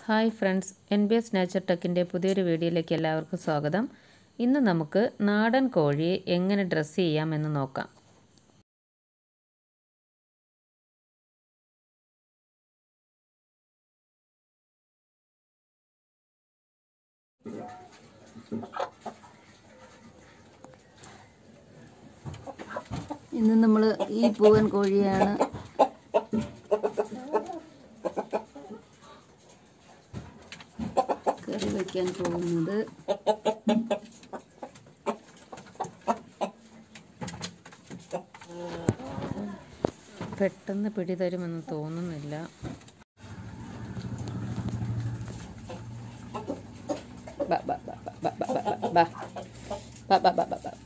Hi friends N B S nature ടെക്കിൻ്റെ പുതിയൊരു വീഡിയോയിലേക്ക് എല്ലാവർക്കും സ്വാഗതം ഇന്ന് നമുക്ക് നാടൻ കോഴിയെ എങ്ങനെ ഡ്രസ്സ് ചെയ്യാമെന്ന് നോക്കാം ഇന്ന് നമ്മൾ ഈ പൂവൻ കോഴിയാണ് കറി വയ്ക്കാൻ പോകുന്നത് പെട്ടെന്ന് പിടിതരുമെന്ന് തോന്നുന്നില്ല ബ, ബ, ബ, ബ, ബ, ബ, ബ, ബ. ബ, ബ, ബ, ബ, ബ.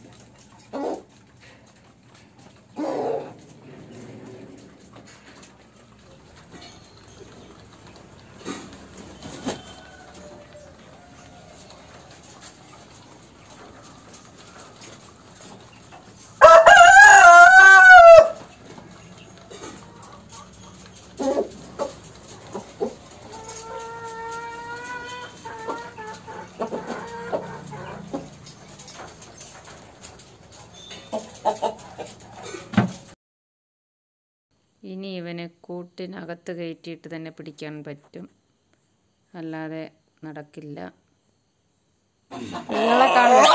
ഇനി ഇവനെ കൂട്ടിനകത്ത് കയറ്റിയിട്ട് തന്നെ പിടിക്കാൻ പറ്റും അല്ലാതെ നടക്കില്ല നിങ്ങളെ കാണും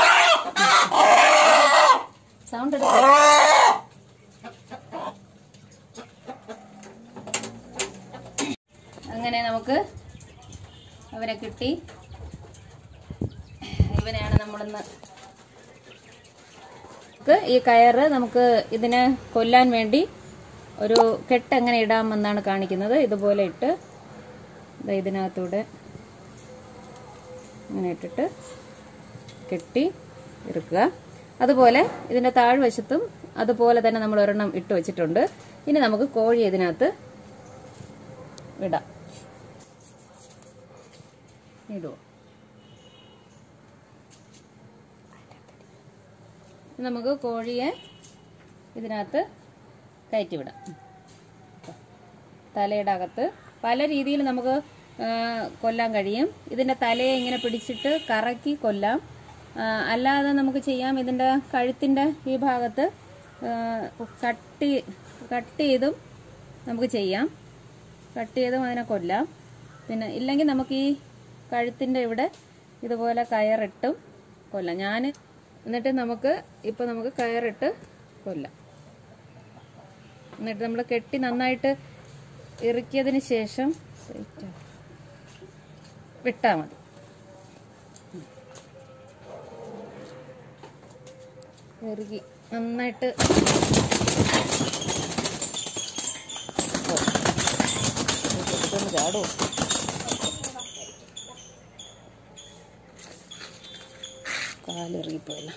സൗണ്ട് എടുക്ക അങ്ങനെ നമുക്ക് അവരെ കിട്ടി ഇവനെയാണ് നമ്മളിന്ന് നമുക്ക് ഈ കയറ് നമുക്ക് ഇതിനെ കൊല്ലാൻ വേണ്ടി ഒരു കെട്ട് എങ്ങനെ ഇടാമെന്നാണ് കാണിക്കുന്നത് ഇതുപോലെ ഇട്ട് ദാ ഇതിനകത്തൂടെ ഇങ്ങനെ ഇട്ടിട്ട് കെട്ടി ഇറുക്കുക അതുപോലെ ഇതിന്റെ താഴ്വശത്തും അതുപോലെ തന്നെ നമ്മൾ ഒരെണ്ണം ഇട്ട് വെച്ചിട്ടുണ്ട് ഇനി നമുക്ക് കോഴി ഇതിനകത്ത് ഇടാം ഇടുക നമുക്ക് കോഴിയെ ഇതിനകത്ത് കയറ്റി വിടാം തലയുടെ അകത്ത് പല രീതിയിൽ നമുക്ക് ആ, കൊല്ലാൻ കഴിയും ഇതിന്റെ തലയെ ഇങ്ങനെ പിടിച്ചിട്ട് കറക്കി കൊല്ലാം ആ, അല്ലാതെ നമുക്ക് ചെയ്യാം ഇതിന്റെ കഴുത്തിന്റെ ഈ ഭാഗത്ത് ആ, കട്ടി കട്ട് ചെയ്തും നമുക്ക് ചെയ്യാം കട്ട് ചെയ്തും അതിനെ കൊല്ലാം പിന്നെ ഇല്ലെങ്കിൽ നമുക്ക് ഈ കഴുത്തിന്റെ ഇവിടെ ഇതുപോലെ കയറിട്ടും കൊല്ലാം ഞാൻ എന്നിട്ട് നമുക്ക് ഇപ്പൊ നമുക്ക് കയറിട്ട് കൊല്ലാം എന്നിട്ട് നമ്മൾ കെട്ടി നന്നായിട്ട് ഇറുക്കിയതിന് ശേഷം വിട്ടാൽ മതി ഇറുകി നന്നായിട്ട് ഓ. ഇതൊന്ന് ചാടുമോ കാലിറങ്ങിപ്പോയല്ലോ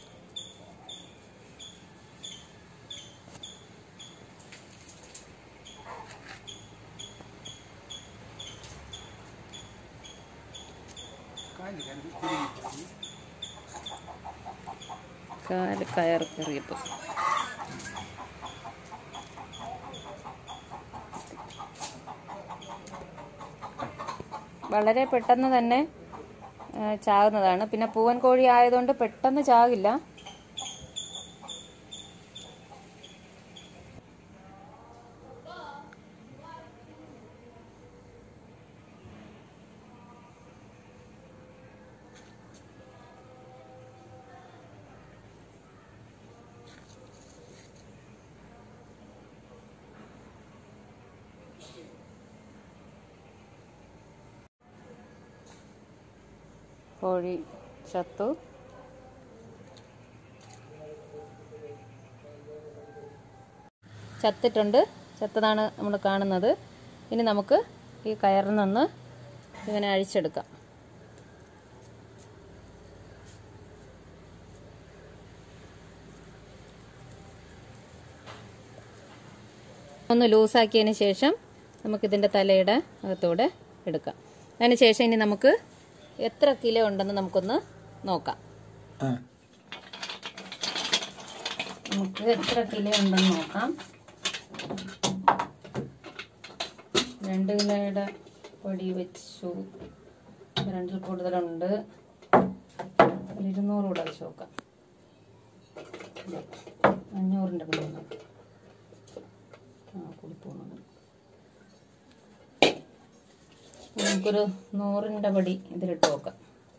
കാല് കയർ കയറിയപ്പോ വളരെ പെട്ടെന്ന് തന്നെ ആ, ചാകുന്നതാണ് പിന്നെ പൂവൻ കോഴി ആയതുകൊണ്ട് പെട്ടെന്ന് ചാകില്ല കോഴി ചത്തു ചത്തിട്ടുണ്ട് ചത്തതാണ് നമ്മൾ കാണുന്നത് ഇനി നമുക്ക് ഈ കയറിൽ നിന്ന് ഇങ്ങനെ അഴിച്ചെടുക്കാം ഒന്ന് ലൂസാക്കിയതിന് ശേഷം നമുക്കിതിൻ്റെ തലയുടെ അകത്തൂടെ എടുക്കാം അതിന് ശേഷം ഇനി നമുക്ക് എത്ര കിലോ ഉണ്ടെന്ന് നമുക്കൊന്ന് നോക്കാം നമുക്ക് എത്ര കിലോ ഉണ്ടെന്ന് നോക്കാം രണ്ട് കിലോയുടെ പൊടി വെച്ചു രണ്ടിൽ കൂടുതലുണ്ട് ഒരു ഇരുന്നൂറ് കൂടെ വെച്ച് നോക്കാം ഇല്ല, അഞ്ഞൂറിൻ്റെ പൊടിയാണ് ആ കൂടി പോകുന്നുണ്ട് നമുക്കൊരു നൂറിൻ്റെ പടി ഇതിലിട്ട് നോക്കാം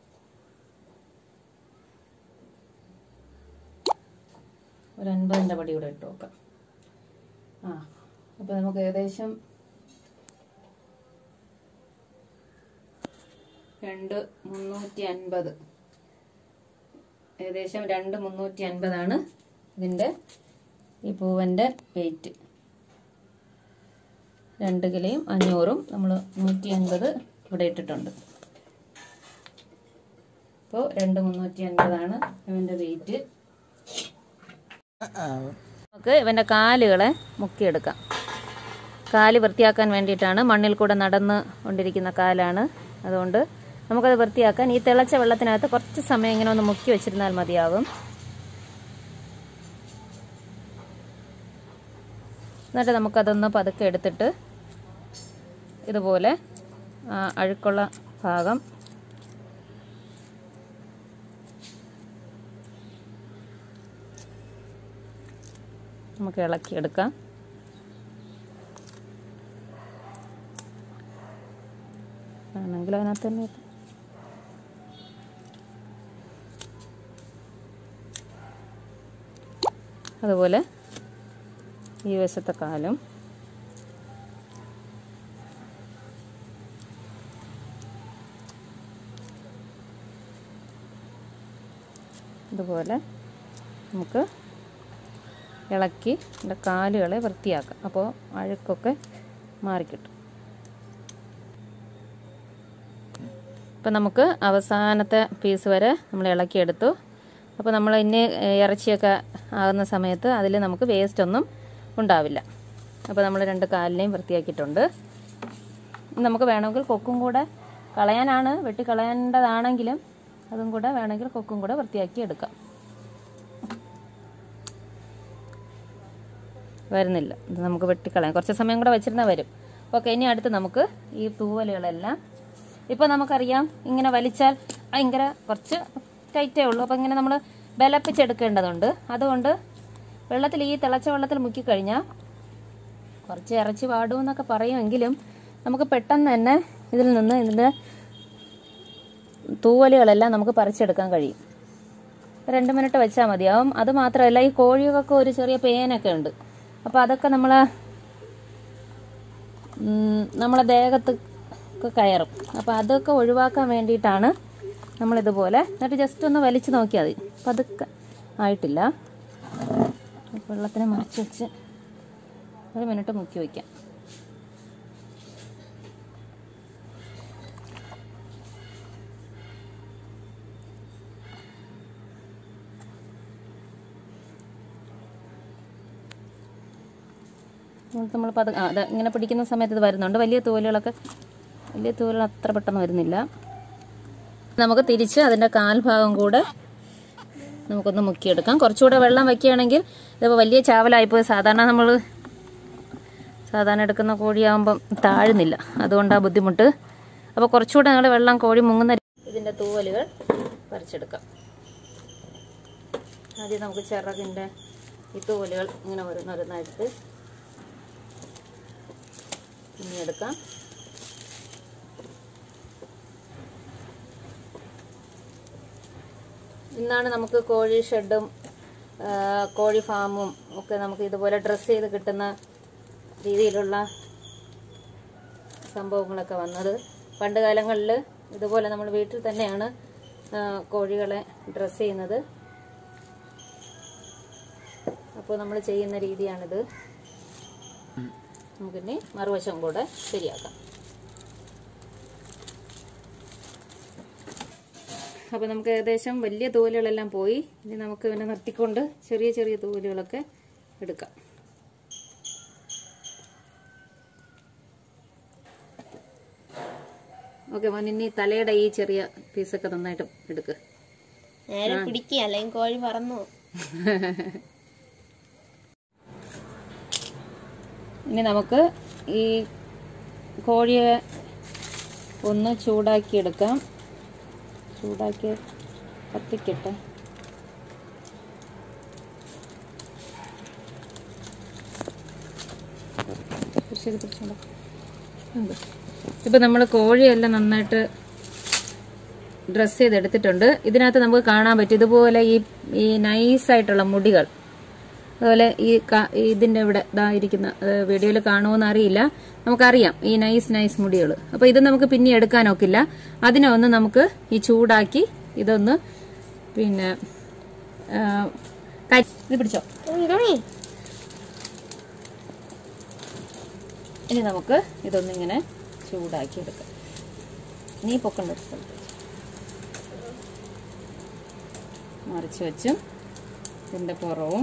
ഒരു അൻപതിൻ്റെ പടി കൂടെ ഇട്ട് നോക്കാം ആ അപ്പോൾ നമുക്ക് ഏകദേശം രണ്ട് മുന്നൂറ്റി അൻപത് ഏകദേശം രണ്ട് മുന്നൂറ്റി അൻപതാണ് ഇതിൻ്റെ ഈ പൂവൻ്റെ വെയിറ്റ് രണ്ട് കിലോയും അഞ്ഞൂറും നമ്മൾ നൂറ്റി അൻപത് ഇവിടെ ഇട്ടിട്ടുണ്ട് അപ്പോൾ രണ്ട് മുന്നൂറ്റി അൻപതാണ് ഇവൻ്റെ വെയിറ്റ് നമുക്ക് ഇവൻ്റെ കാലുകളെ മുക്കിയെടുക്കാം കാല് വൃത്തിയാക്കാൻ വേണ്ടിയിട്ടാണ് മണ്ണിൽ കൂടെ നടന്ന് കൊണ്ടിരിക്കുന്ന കാലാണ് അതുകൊണ്ട് നമുക്കത് വൃത്തിയാക്കാൻ ഈ തിളച്ച വെള്ളത്തിനകത്ത് കുറച്ച് സമയം ഇങ്ങനെ ഒന്ന് മുക്കി വെച്ചിരുന്നാൽ മതിയാവും എന്നിട്ട് നമുക്കതൊന്ന് പതുക്കെ എടുത്തിട്ട് ഇതുപോലെ ആ, അഴുക്കുള്ള ഭാഗം നമുക്ക് ഇളക്കിയെടുക്കാം ആണെങ്കിൽ അതിനകത്ത് തന്നെ ഇട്ട്. അതുപോലെ ഈ വശത്തെ കാലും ഇതുപോലെ നമുക്ക് ഇളക്കി ഇതിൻ്റെ കാലുകളെ വൃത്തിയാക്കാം അപ്പോൾ അഴുക്കൊക്കെ മാറിക്കിട്ടും ഇപ്പം നമുക്ക് അവസാനത്തെ പീസ് വരെ നമ്മൾ ഇളക്കിയെടുത്തു അപ്പോൾ നമ്മൾ ഇനി ഇറച്ചിയൊക്കെ ആകുന്ന സമയത്ത് അതിൽ നമുക്ക് വേസ്റ്റ് ഒന്നും ഉണ്ടാവില്ല അപ്പോൾ നമ്മൾ രണ്ട് കാലിനെയും വൃത്തിയാക്കിയിട്ടുണ്ട് ഇനി നമുക്ക് വേണമെങ്കിൽ കൊക്കും കൂടെ കളയാനാണ് വെട്ടി കളയേണ്ടതാണെങ്കിലും അതും കൂടെ വേണമെങ്കിൽ കൊക്കും കൂടെ വൃത്തിയാക്കി എടുക്കാം വരുന്നില്ല ഇത് നമുക്ക് വെട്ടിക്കളയാം കുറച്ച് സമയം കൂടെ വെച്ചിരുന്നാൽ വരും ഓക്കെ ഇനി അടുത്ത് നമുക്ക് ഈ തൂവലുകളെല്ലാം ഇപ്പോൾ നമുക്കറിയാം ഇങ്ങനെ വലിച്ചാൽ ഭയങ്കര കുറച്ച് ടൈറ്റേ ഉള്ളൂ അപ്പോൾ ഇങ്ങനെ നമ്മൾ ബലപ്പിച്ചെടുക്കേണ്ടതുണ്ട് അതുകൊണ്ട് വെള്ളത്തിൽ ഈ തിളച്ച വെള്ളത്തിൽ മുക്കിക്കഴിഞ്ഞാൽ കുറച്ച് ഇറച്ചി പാടുമെന്നൊക്കെ പറയുമെങ്കിലും നമുക്ക് പെട്ടെന്ന് തന്നെ ഇതിൽ നിന്ന് ഇതിൻ്റെ തൂവലുകളെല്ലാം നമുക്ക് പറിച്ചെടുക്കാൻ കഴിയും രണ്ട് മിനിറ്റ് വെച്ചാൽ മതിയാവും അത് മാത്രമല്ല ഈ കോഴികൾക്ക് ഒരു ചെറിയ പേനൊക്കെ ഉണ്ട് അപ്പോൾ അതൊക്കെ നമ്മൾ നമ്മളെ ദേഹത്ത് ഒക്കെ കയറും അപ്പോൾ അതൊക്കെ ഒഴിവാക്കാൻ വേണ്ടിയിട്ടാണ് നമ്മളിതുപോലെ എന്നിട്ട് ജസ്റ്റ് ഒന്ന് വലിച്ചു നോക്കിയാൽ മതി അപ്പം അതൊക്കെ ആയിട്ടില്ല വെള്ളത്തിനെ മറിച്ച് വെച്ച് ഒരു മിനിറ്റ് മുക്കി വയ്ക്കാം നമ്മൾ പത് ആ അത് ഇങ്ങനെ പിടിക്കുന്ന സമയത്ത് ഇത് വരുന്നുണ്ട് വലിയ തൂവലുകളൊക്കെ വലിയ തൂവലുകൾ അത്ര പെട്ടെന്ന് വരുന്നില്ല നമുക്ക് തിരിച്ച് അതിൻ്റെ കാൽഭാഗം കൂടെ നമുക്കൊന്ന് മുക്കിയെടുക്കാം കുറച്ചുകൂടെ വെള്ളം വയ്ക്കുകയാണെങ്കിൽ ഇതിപ്പോൾ വലിയ ചാവലായിപ്പോയി സാധാരണ നമ്മൾ സാധാരണ എടുക്കുന്ന കോഴിയാകുമ്പം താഴുന്നില്ല അതുകൊണ്ടാണ് ബുദ്ധിമുട്ട് അപ്പോൾ കുറച്ചുകൂടെ നിങ്ങൾ വെള്ളം കോഴി മുങ്ങുന്ന ഇതിൻ്റെ തൂവലുകൾ പറിച്ചെടുക്കാം ആദ്യം നമുക്ക് ചിറകിൻ്റെ ഈ തൂവലുകൾ ഇങ്ങനെ ഓരോന്നോരോന്നായിട്ട് ഇനി എടുക്കാം ഇന്നാണ് നമുക്ക് കോഴി ഷെഡും ആ, കോഴി ഫാമും ഒക്കെ നമുക്ക് ഇതുപോലെ ഡ്രസ്സ് ചെയ്ത് കിട്ടുന്ന രീതിയിലുള്ള സംഭവങ്ങളൊക്കെ വന്നത് പണ്ട് കാലങ്ങളിൽ ഇതുപോലെ നമ്മൾ വീട്ടിൽ തന്നെയാണ് ആ, കോഴികളെ ഡ്രസ്സ് ചെയ്യുന്നത് അപ്പോൾ നമ്മൾ ചെയ്യുന്ന രീതിയാണിത് നമുക്കിനി മറുവശം കൂടെ ശരിയാക്കാം അപ്പോൾ നമുക്ക് ഏകദേശം വലിയ തൂവലുകളെല്ലാം പോയി ഇനി നമുക്ക് ഇവനെ നിർത്തിക്കൊണ്ട് ചെറിയ ചെറിയ തൂവലുകളൊക്കെ എടുക്കാം ഓക്കെ മോൻ ഇനി തലയുടെ ഈ ചെറിയ പീസൊക്കെ നന്നായിട്ട് എടുക്ക് നേരെ പിടിക്കുക അല്ലെങ്കിൽ കോഴി പറന്നു പോകും. ഇനി നമുക്ക് ഈ കോഴിയെ ഒന്ന് ചൂടാക്കി എടുക്കാം ചൂടാക്കി കത്തിക്കട്ടെ പിടിച്ചത് പിടിച്ചോളൂ. ഉണ്ട്. ഇപ്പൊ നമ്മൾ കോഴിയെല്ലാം നന്നായിട്ട് ഡ്രസ് ചെയ്തെടുത്തിട്ടുണ്ട് ഇതിനകത്ത് നമുക്ക് കാണാൻ പറ്റും ഇതുപോലെ ഈ ഈ നൈസായിട്ടുള്ള മുടികൾ അതുപോലെ ഈ ക- ഇതിന്റെ ഇവിടെ ഇതാ ഇരിക്കുന്ന വീഡിയോയിൽ കാണുമോന്ന് അറിയില്ല നമുക്കറിയാം ഈ നൈസ് നൈസ് മുടികൾ അപ്പൊ ഇത് നമുക്ക് പിന്നെ എടുക്കാൻ ഒക്കില്ല അതിനെ ഒന്ന് നമുക്ക് ഈ ചൂടാക്കി ഇതൊന്ന് പിന്നെ ആ, ക- ഇത് പിടിച്ചോ ഇനി നമുക്ക് ഇതൊന്നിങ്ങനെ ചൂടാക്കി എടുക്കാം നീ പൊക്കണ്ട ഒരു സ്ഥലത്ത് വെച്ച്. മറിച്ച് വെച്ചും ഇതിന്റെ പുറവും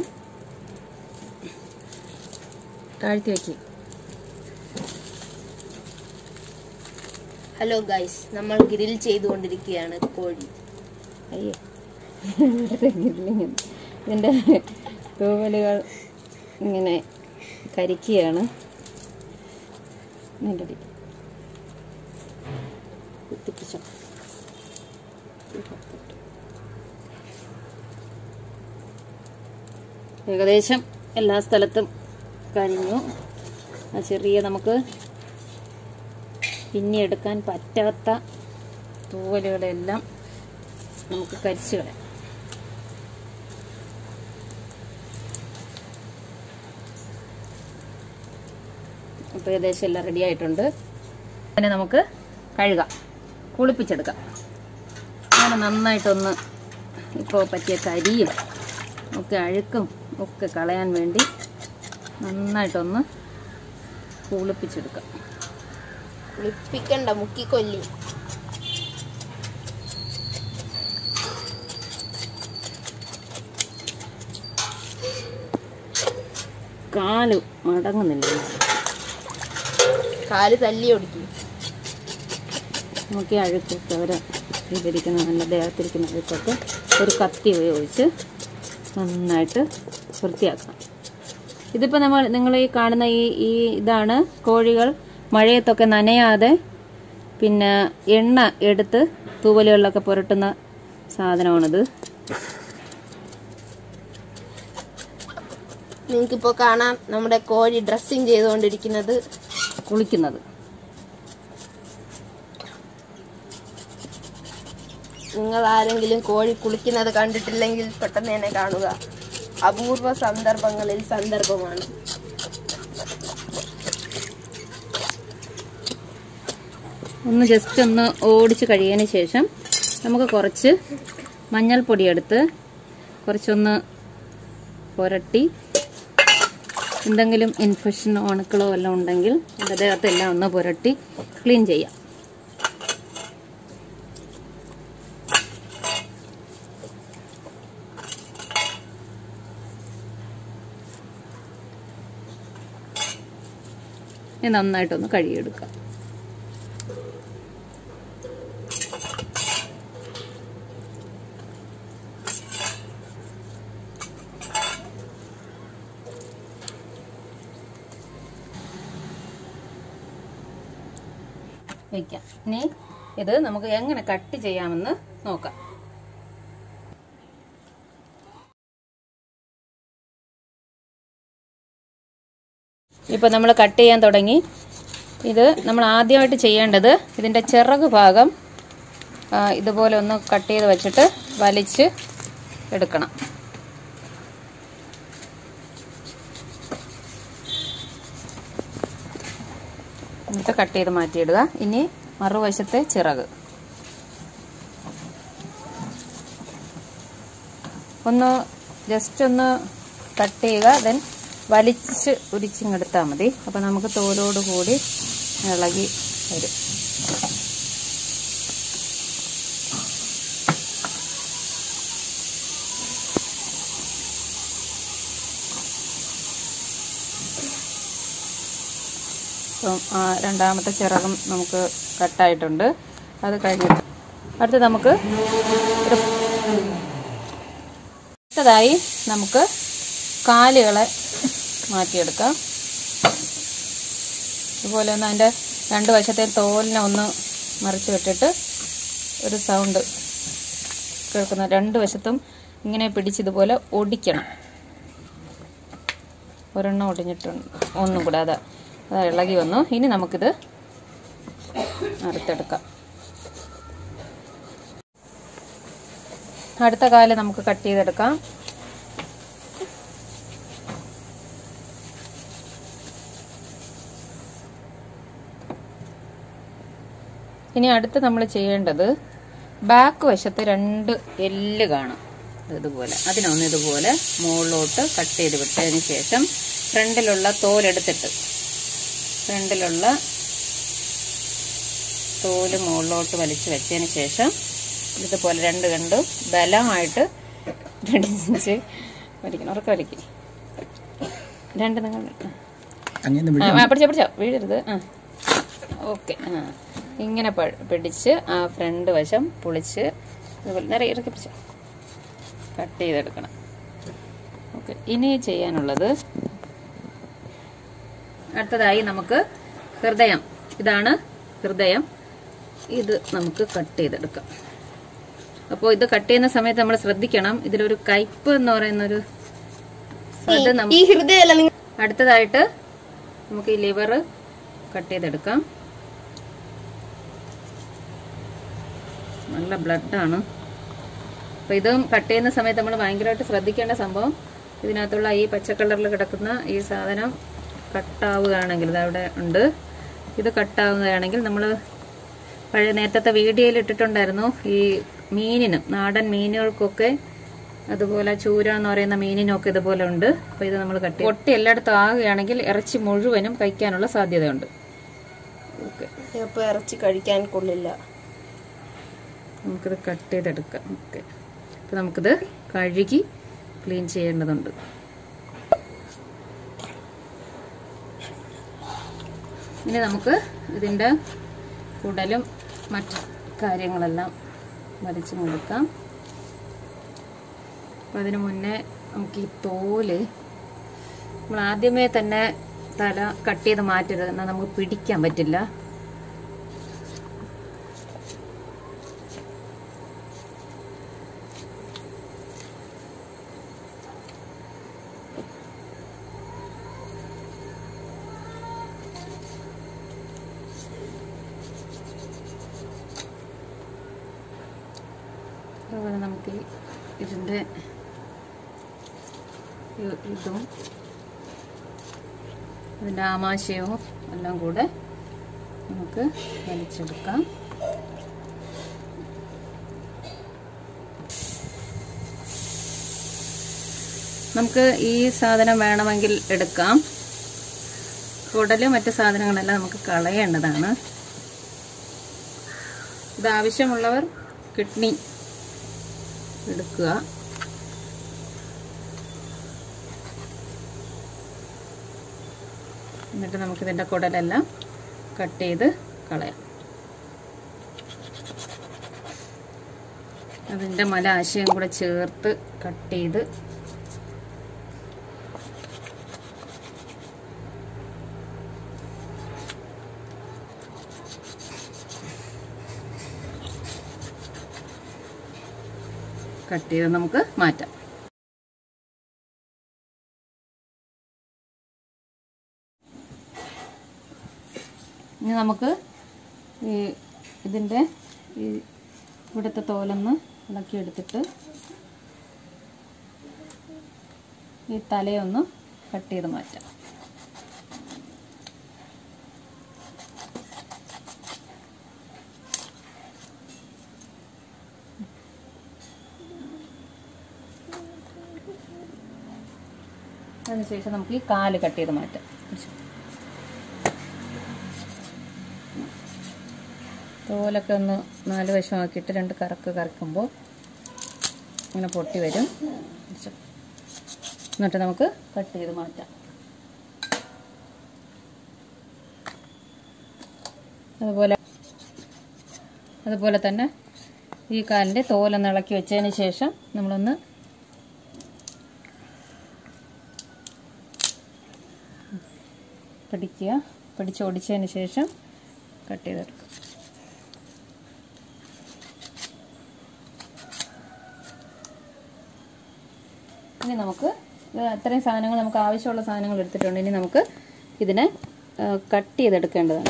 താഴ്ത്തി വെക്കി ഹലോ ഗൈസ് നമ്മൾ ഗ്രിൽ ചെയ്തുകൊണ്ടിരിക്കുകയാണ് കോഴി അയ്യേ വെറുതെ ഇങ്ങനെ. ഇതിന്റെ തൂവലുകൾ ഇങ്ങനെ കരിക്കുകയാണ് നിന്റെ അടി. കുത്തിപ്പിടിച്ചോ. ഏകദേശം എല്ലാ സ്ഥലത്തും കഴിഞ്ഞു ആ ചെറിയ നമുക്ക് പിന്നെ എടുക്കാൻ പറ്റാത്ത തൂവലുകളെല്ലാം നമുക്ക് കരിച്ചു കളയാം അപ്പോൾ ഏകദേശം എല്ലാം റെഡി ആയിട്ടുണ്ട് അതിനെ നമുക്ക് കഴുകാം കുളിപ്പിച്ചെടുക്കാം അങ്ങനെ നന്നായിട്ടൊന്ന് ഇപ്പോൾ പറ്റിയ കരിയും ഒക്കെ അഴുക്കും ഒക്കെ കളയാൻ വേണ്ടി നന്നായിട്ടൊന്ന് കുളിപ്പിച്ചെടുക്കാം കുളിപ്പിക്കണ്ട മുക്കിക്കൊല്ലി കാല് മടങ്ങുന്നില്ല കാല് തല്ലി ഒടുക്കി നമുക്ക് ഈ അഴുക്കൊക്കെ അവരെ ഇതിരിക്കുന്ന നല്ല ദേഹത്തിരിക്കുന്ന അഴുക്കൊക്കെ ഒരു കത്തി ഉപയോഗിച്ച് നന്നായിട്ട് വൃത്തിയാക്കാം ഇതിപ്പോൾ നമ്മൾ നിങ്ങൾ ഈ കാണുന്ന ഈ ഈ ഇതാണ് കോഴികൾ മഴയത്തൊക്കെ നനയാതെ പിന്നെ എണ്ണ എടുത്ത് തൂവലുകളിലൊക്കെ പുരട്ടുന്ന സാധനമാണിത് നിങ്ങൾക്കിപ്പോ കാണാം നമ്മുടെ കോഴി ഡ്രസ്സിങ് ചെയ്തുകൊണ്ടിരിക്കുന്നത് കുളിക്കുന്നത് നിങ്ങൾ ആരെങ്കിലും കോഴി കുളിക്കുന്നത് കണ്ടിട്ടില്ലെങ്കിൽ പെട്ടെന്ന് തന്നെ കാണുക അപൂർവ സന്ദർഭങ്ങളിൽ സന്ദർഭമാണ് ഒന്ന് ജസ്റ്റ് ഒന്ന് ഓടിച്ച് കഴിയതിന് ശേഷം നമുക്ക് കുറച്ച് മഞ്ഞൾപ്പൊടി എടുത്ത് കുറച്ചൊന്ന് പുരട്ടി എന്തെങ്കിലും ഇൻഫെക്ഷനോ അണുക്കളോ എല്ലാം ഉണ്ടെങ്കിൽ അതിൻ്റെ ദേഹത്തെല്ലാം ഒന്ന് പുരട്ടി ക്ലീൻ ചെയ്യാം ഇനി നന്നായിട്ടൊന്ന് കഴുകിയെടുക്കാം വയ്ക്കാം ഇനി ഇത് നമുക്ക് എങ്ങനെ കട്ട് ചെയ്യാമെന്ന് നോക്കാം ഇപ്പോൾ നമ്മൾ കട്ട് ചെയ്യാൻ തുടങ്ങി ഇത് നമ്മൾ ആദ്യമായിട്ട് ചെയ്യേണ്ടത് ഇതിൻ്റെ ചിറക് ഭാഗം ആ, ഇതുപോലെ ഒന്ന് കട്ട് ചെയ്ത് വെച്ചിട്ട് വലിച്ച് എടുക്കണം എന്നിട്ട് കട്ട് ചെയ്ത് മാറ്റിയിടുക ഇനി മറുവശത്തെ ചിറക് ഒന്ന് ജസ്റ്റ് ഒന്ന് കട്ട് ചെയ്യുക ദെൻ വലിച്ച് ഉരിച്ചിങ്ങെടുത്താൽ മതി അപ്പം നമുക്ക് തോലോട് കൂടി ഇളകി വരും അപ്പം ആ രണ്ടാമത്തെ ചിറകും നമുക്ക് കട്ടായിട്ടുണ്ട് അത് കഴിഞ്ഞിട്ട് അടുത്ത് നമുക്ക് ഒരു അടുത്തതായി നമുക്ക് കാലുകളെ മാറ്റിയെടുക്കാം ഇതുപോലെ ഒന്ന് അതിൻ്റെ രണ്ട് വശത്തെ തോലിനെ ഒന്ന് മറിച്ച് വിട്ടിട്ട് ഒരു സൗണ്ട് കേൾക്കുന്ന രണ്ട് വശത്തും ഇങ്ങനെ പിടിച്ചിതുപോലെ ഒടിക്കണം ഒരെണ്ണം ഒടിഞ്ഞിട്ടുണ്ട് ഒന്നും കൂടെ അതാ അതാ ഇളകി വന്നു ഇനി നമുക്കിത് അറുത്തെടുക്കാം അടുത്ത കാല് നമുക്ക് കട്ട് ചെയ്തെടുക്കാം ഇനി അടുത്ത് നമ്മൾ ചെയ്യേണ്ടത് ബാക്ക് വശത്ത് രണ്ട് എല്ല് കാണും ഇത് ഇതുപോലെ അതിനൊന്ന് ഇതുപോലെ മുകളിലോട്ട് കട്ട് ചെയ്ത് വിട്ടതിന് ശേഷം ഫ്രണ്ടിലുള്ള തോലെടുത്തിട്ട് ഫ്രണ്ടിലുള്ള തോല് മുകളിലോട്ട് വലിച്ചു വെച്ചതിന് ശേഷം ഇതുപോലെ രണ്ട് കണ്ടും ബലമായിട്ട് പിടിച്ച് വലിക്കണം ഉറക്കം വലിക്കും രണ്ട് നിങ്ങൾ അങ്ങനെ ആ, ആ, പിടിച്ചോ പിടിച്ചോ വീഴരുത് ആ ഓക്കെ ആ ഇങ്ങനെ പ- പിടിച്ച് ആ ഫ്രണ്ട് വശം പൊളിച്ച് ഇതുപോലെ നിറയെ ഇറക്കി പിടിച്ചോ കട്ട് ചെയ്തെടുക്കണം ഓക്കെ ഇനി ചെയ്യാനുള്ളത് അടുത്തതായി നമുക്ക് ഹൃദയം ഇതാണ് ഹൃദയം ഇത് നമുക്ക് കട്ട് ചെയ്തെടുക്കാം അപ്പോൾ ഇത് കട്ട് ചെയ്യുന്ന സമയത്ത് നമ്മൾ ശ്രദ്ധിക്കണം ഇതിലൊരു കയ്പ് എന്ന് പറയുന്നൊരു അത് നമ്മ ഈ ഹൃദയമല്ല നിങ്ങൾ അടുത്തതായിട്ട് നമുക്ക് ഈ ലിവർ കട്ട് ചെയ്തെടുക്കാം നല്ല ബ്ലഡാണ് അപ്പൊ ഇതും കട്ട് ചെയ്യുന്ന സമയത്ത് നമ്മൾ ഭയങ്കരമായിട്ട് ശ്രദ്ധിക്കേണ്ട സംഭവം ഇതിനകത്തുള്ള ഈ പച്ച കളറിൽ കിടക്കുന്ന ഈ സാധനം കട്ടാവുകയാണെങ്കിൽ ഇതവിടെ ഉണ്ട് ഇത് കട്ടാവുകയാണെങ്കിൽ നമ്മൾ പഴയ നേരത്തെ വീഡിയോയിൽ ഇട്ടിട്ടുണ്ടായിരുന്നു ഈ മീനിനും നാടൻ മീനുകൾക്കൊക്കെ അതുപോലെ ചൂര എന്ന് പറയുന്ന മീനിനൊക്കെ ഇതുപോലെ ഉണ്ട് അപ്പൊ ഇത് നമ്മൾ കട്ടി പൊട്ടി എല്ലായിടത്തും ആകുകയാണെങ്കിൽ ഇറച്ചി മുഴുവനും കഴിക്കാനുള്ള സാധ്യതയുണ്ട് ഓക്കെ ചിലപ്പോ ഇറച്ചി കഴിക്കാൻ കൊള്ളില്ല നമുക്കിത് കട്ട് ചെയ്തെടുക്കാം ഓക്കെ അപ്പൊ നമുക്കിത് കഴുകി ക്ലീൻ ചെയ്യേണ്ടതുണ്ട് ഇനി നമുക്ക് ഇതിൻ്റെ കുടലും മറ്റു കാര്യങ്ങളെല്ലാം വലിച്ചു കൊടുക്കാം അപ്പം അതിന് മുന്നേ നമുക്ക് ഈ തോല് നമ്മൾ ആദ്യമേ തന്നെ തല കട്ട് ചെയ്ത് മാറ്റരുത് എന്നാൽ നമുക്ക് പിടിക്കാൻ പറ്റില്ല അതുപോലെ നമുക്ക് ഈ ഇതിൻ്റെ ഇ- ഇതും ഇതിൻ്റെ ആമാശയവും എല്ലാം കൂടെ നമുക്ക് വലിച്ചെടുക്കാം നമുക്ക് ഈ സാധനം വേണമെങ്കിൽ എടുക്കാം കുടല് മറ്റു സാധനങ്ങളെല്ലാം നമുക്ക് കളയേണ്ടതാണ് ഇത് ആവശ്യമുള്ളവർ കിഡ്നി എടുക്കുക എന്നിട്ട് നമുക്ക് ഇതിൻ്റെ കുടലെല്ലാം കട്ട് ചെയ്ത് കളയാം അതിൻ്റെ മല ആശയം കൂടെ ചേർത്ത് കട്ട് ചെയ്ത് കട്ട് ചെയ്ത് നമുക്ക് മാറ്റാം ഇനി നമുക്ക് ഈ ഇതിൻ്റെ ഈ ഇവിടുത്തെ തോലൊന്ന് ഇളക്കിയെടുത്തിട്ട് ഈ തലയൊന്ന് കട്ട് ചെയ്ത് മാറ്റാം അതിനുശേഷം നമുക്ക് ഈ കാല് കട്ട് ചെയ്ത് മാറ്റാം തോലൊക്കെ ഒന്ന് നാല് വശമാക്കിയിട്ട് രണ്ട് കറക്ക് കറക്കുമ്പോൾ ഇങ്ങനെ പൊട്ടി വരും എന്നിട്ട് നമുക്ക് കട്ട് ചെയ്ത് മാറ്റാം അതുപോലെ അതുപോലെ തന്നെ ഈ കാലിൻ്റെ തോലൊന്ന് ഇളക്കി വെച്ചതിന് ശേഷം നമ്മളൊന്ന് പിടിക്കുക പിടിച്ചോടിച്ചതിന് ശേഷം കട്ട് ചെയ്തെടുക്കുക ഇനി നമുക്ക് ഇത് അത്രയും സാധനങ്ങൾ നമുക്ക് ആവശ്യമുള്ള സാധനങ്ങൾ എടുത്തിട്ടുണ്ട് ഇനി നമുക്ക് ഇതിനെ കട്ട് ചെയ്തെടുക്കേണ്ടതാണ്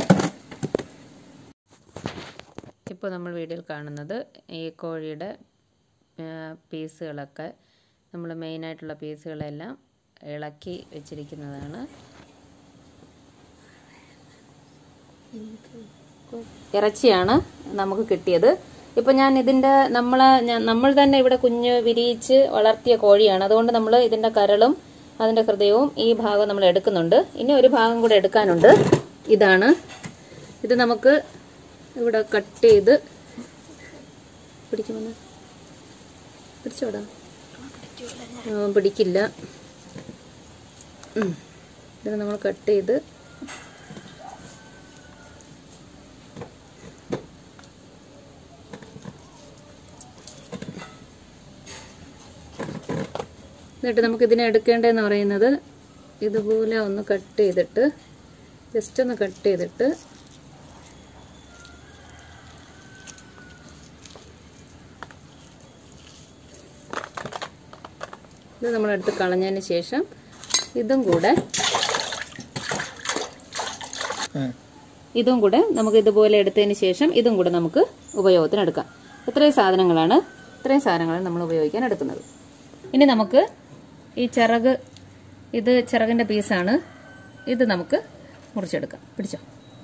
ഇപ്പോൾ നമ്മൾ വീഡിയോയിൽ കാണുന്നത് ഈ കോഴിയുടെ പീസുകളൊക്കെ നമ്മൾ മെയിനായിട്ടുള്ള പീസുകളെല്ലാം ഇളക്കി വെച്ചിരിക്കുന്നതാണ് ഇറച്ചിയാണ് നമുക്ക് കിട്ടിയത് ഇപ്പൊ ഞാൻ ഇതിന്റെ നമ്മളെ ഞാൻ- നമ്മൾ തന്നെ ഇവിടെ കുഞ്ഞ് വിരിയിച്ച് വളർത്തിയ കോഴിയാണ് അതുകൊണ്ട് നമ്മൾ ഇതിന്റെ കരളും അതിന്റെ ഹൃദയവും ഈ ഭാഗം നമ്മൾ എടുക്കുന്നുണ്ട് ഇനി ഒരു ഭാഗം കൂടെ എടുക്കാനുണ്ട് ഇതാണ് ഇത് നമുക്ക് ഇവിടെ കട്ട് ചെയ്ത് പിടിക്കുമെന്ന് പിടിച്ചോടാ ആ, പിടിക്കില്ല ഉം. ഇത് നമ്മൾ കട്ട് ചെയ്ത് എന്നിട്ട് നമുക്ക് ഇതിനെ എടുക്കേണ്ടതെന്ന് പറയുന്നത് ഇതുപോലെ ഒന്ന് കട്ട് ചെയ്തിട്ട് ജസ്റ്റ് ഒന്ന് കട്ട് ചെയ്തിട്ട് ഇത് നമ്മളെടുത്ത് കളഞ്ഞതിന് ശേഷം ഇതും കൂടെ ഇതും കൂടെ നമുക്ക് ഇതുപോലെ എടുത്തതിന് ശേഷം ഇതും കൂടെ നമുക്ക് ഉപയോഗത്തിന് എടുക്കാം ഇത്രയും സാധനങ്ങളാണ് ഇത്രയും സാധനങ്ങളാണ് നമ്മൾ ഉപയോഗിക്കാൻ എടുക്കുന്നത് ഇനി നമുക്ക് ഈ ചിറക് ഇത് ചിറകിന്റെ പീസാണ് ഇത് നമുക്ക് മുറിച്ചെടുക്കാം പിടിച്ചോ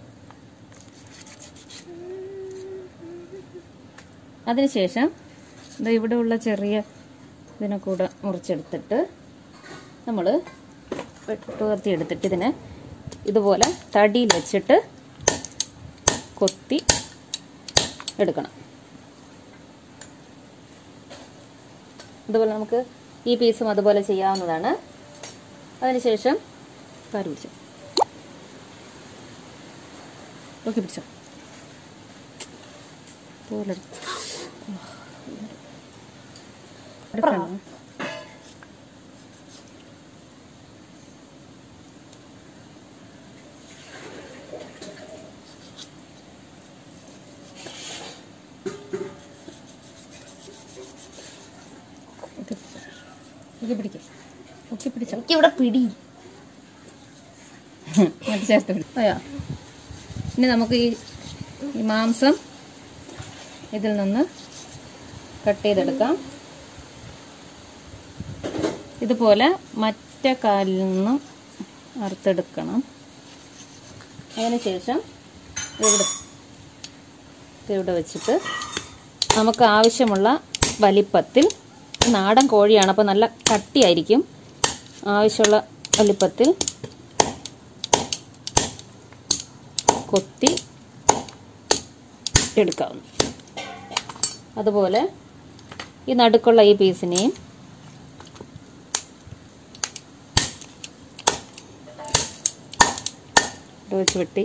അതിനുശേഷം ഇത് ഇവിടെ ഉള്ള ചെറിയ ഇതിനെ കൂടെ മുറിച്ചെടുത്തിട്ട് നമ്മൾ വെട്ടുകത്തി എടുത്തിട്ട് ഇതിനെ ഇതുപോലെ തടിയിൽ വെച്ചിട്ട് കൊത്തി എടുക്കണം അതുപോലെ നമുക്ക് ഈ പീസും അതുപോലെ ചെയ്യാവുന്നതാണ് അതിനുശേഷം കാല് പിടിച്ചോ ഓക്കെ പിടിച്ചോ പോലെ എടുക്കണം ഇത് ഒക്കെ പിടിക്കാം ഒക്കെ പിടിച്ചോ എനിക്കിവിടെ പിടി മറ്റു ചേർത്ത് പിടി അയ്യോ ഇനി നമുക്ക് ഈ ഈ മാംസം ഇതിൽ നിന്ന് കട്ട് ചെയ്തെടുക്കാം ഇതുപോലെ മറ്റേ കാലിൽ നിന്നും അറുത്തെടുക്കണം അതിനുശേഷം ഇവിടെ ഇവിടെ വെച്ചിട്ട് നമുക്ക് ആവശ്യമുള്ള വലിപ്പത്തിൽ നാടൻ കോഴിയാണ് അപ്പോൾ നല്ല കട്ടിയായിരിക്കും ആവശ്യമുള്ള വലിപ്പത്തിൽ കൊത്തി എടുക്കാവുന്നു അതുപോലെ ഈ നടുക്കുള്ള ഈ പീസിനെയും ഇവിടെ വെച്ച് വെട്ടി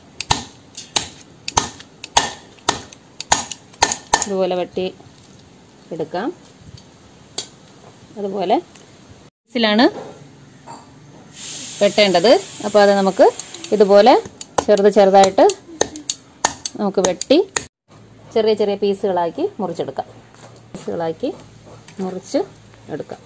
ഇതുപോലെ വെട്ടി എടുക്കാം അതുപോലെ പീസിലാണ് വെട്ടേണ്ടത് അപ്പോൾ അത് നമുക്ക് ഇതുപോലെ ചെറുത് ചെറുതായിട്ട് നമുക്ക് വെട്ടി ചെറിയ ചെറിയ പീസുകളാക്കി മുറിച്ചെടുക്കാം പീസുകളാക്കി മുറിച്ച് എടുക്കാം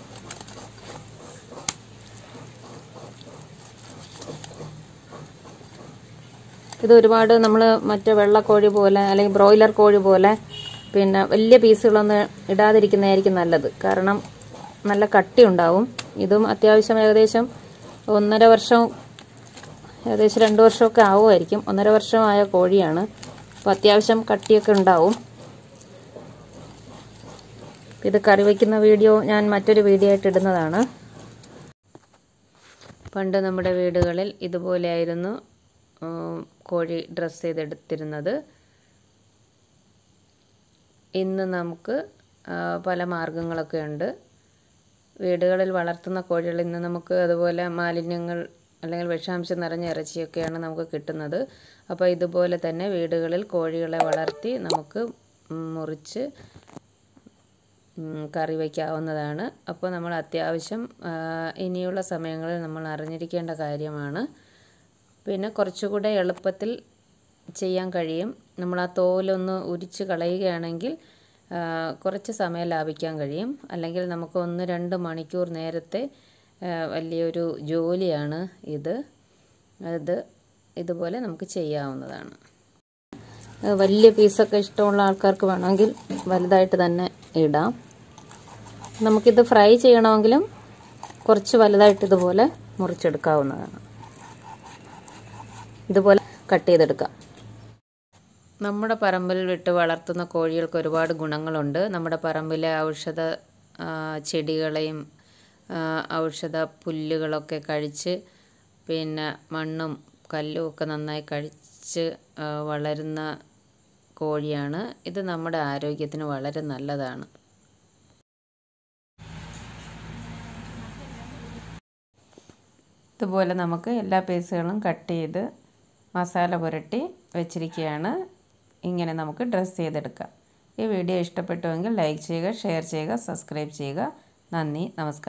ഇത് ഒരുപാട് നമ്മൾ മറ്റേ വെള്ളക്കോഴി പോലെ അല്ലെങ്കിൽ ബ്രോയിലർ കോഴി പോലെ പിന്നെ വലിയ പീസുകളൊന്നും ഇടാതിരിക്കുന്നതായിരിക്കും നല്ലത് കാരണം നല്ല കട്ടി ഉണ്ടാവും ഇതും അത്യാവശ്യം ഏകദേശം ഒന്നര വർഷം ഏകദേശം രണ്ട് വർഷമൊക്കെ ആവുമായിരിക്കും ഒന്നര വർഷമായ കോഴിയാണ് അപ്പോൾ അത്യാവശ്യം കട്ടിയൊക്കെ ഉണ്ടാവും ഇത് കറി വയ്ക്കുന്ന വീഡിയോ ഞാൻ മറ്റൊരു വീഡിയോ ആയിട്ട് ഇടുന്നതാണ് പണ്ട് നമ്മുടെ വീടുകളിൽ ഇതുപോലെയായിരുന്നു ഉം, കോഴി ഡ്രസ്സ് ചെയ്തെടുത്തിരുന്നത് ഇന്ന് നമുക്ക് ആ, പല മാർഗങ്ങളൊക്കെ ഉണ്ട് വീടുകളിൽ വളർത്തുന്ന കോഴികൾ ഇന്ന് നമുക്ക് അതുപോലെ മാലിന്യങ്ങൾ അല്ലെങ്കിൽ വിഷാംശം നിറഞ്ഞ ഇറച്ചിയൊക്കെയാണ് നമുക്ക് കിട്ടുന്നത് അപ്പോൾ ഇതുപോലെ തന്നെ വീടുകളിൽ കോഴികളെ വളർത്തി നമുക്ക് ഉം, മുറിച്ച് ഉം, കറി വയ്ക്കാവുന്നതാണ് അപ്പോൾ നമ്മൾ അത്യാവശ്യം ആ, ഇനിയുള്ള സമയങ്ങളിൽ നമ്മൾ അറിഞ്ഞിരിക്കേണ്ട കാര്യമാണ് പിന്നെ കുറച്ചുകൂടെ എളുപ്പത്തിൽ ചെയ്യാൻ കഴിയും നമ്മൾ ആ തോലൊന്ന് ഉരിച്ച് കളയുകയാണെങ്കിൽ ആ, കുറച്ച് സമയം ലാഭിക്കാൻ കഴിയും അല്ലെങ്കിൽ നമുക്ക് ഒന്ന് രണ്ട് മണിക്കൂർ നേരത്തെ ആ, വലിയൊരു ജോലിയാണ് ഇത് അത് ഇതുപോലെ നമുക്ക് ചെയ്യാവുന്നതാണ് ആ, വലിയ പീസൊക്കെ ഇഷ്ടമുള്ള ആൾക്കാർക്ക് വേണമെങ്കിൽ വലുതായിട്ട് തന്നെ ഇടാം നമുക്കിത് ഫ്രൈ ചെയ്യണമെങ്കിലും കുറച്ച് വലുതായിട്ട് ഇതുപോലെ മുറിച്ചെടുക്കാവുന്നതാണ് ഇതുപോലെ കട്ട് ചെയ്തെടുക്കാം നമ്മുടെ പറമ്പിൽ വിട്ട് വളർത്തുന്ന കോഴികൾക്ക് ഒരുപാട് ഗുണങ്ങളുണ്ട് നമ്മുടെ പറമ്പിലെ ഔഷധ ആ, ചെടികളെയും ആ, ഔഷധ പുല്ലുകളൊക്കെ കഴിച്ച് പിന്നെ മണ്ണും കല്ലും ഒക്കെ നന്നായി കഴിച്ച് ആ, വളരുന്ന കോഴിയാണ് ഇത് നമ്മുടെ ആരോഗ്യത്തിന് വളരെ നല്ലതാണ് ഇതുപോലെ നമുക്ക് എല്ലാ പീസുകളും കട്ട് ചെയ്ത് മസാല പുരട്ടി വെച്ചിരിക്കുകയാണ് ഇങ്ങനെ നമുക്ക് ഡ്രസ്സ് ചെയ്തെടുക്കാം ഈ വീഡിയോ ഇഷ്ടപ്പെട്ടുവെങ്കിൽ ലൈക്ക് ചെയ്യുക ഷെയർ ചെയ്യുക സബ്സ്ക്രൈബ് ചെയ്യുക നന്ദി നമസ്കാരം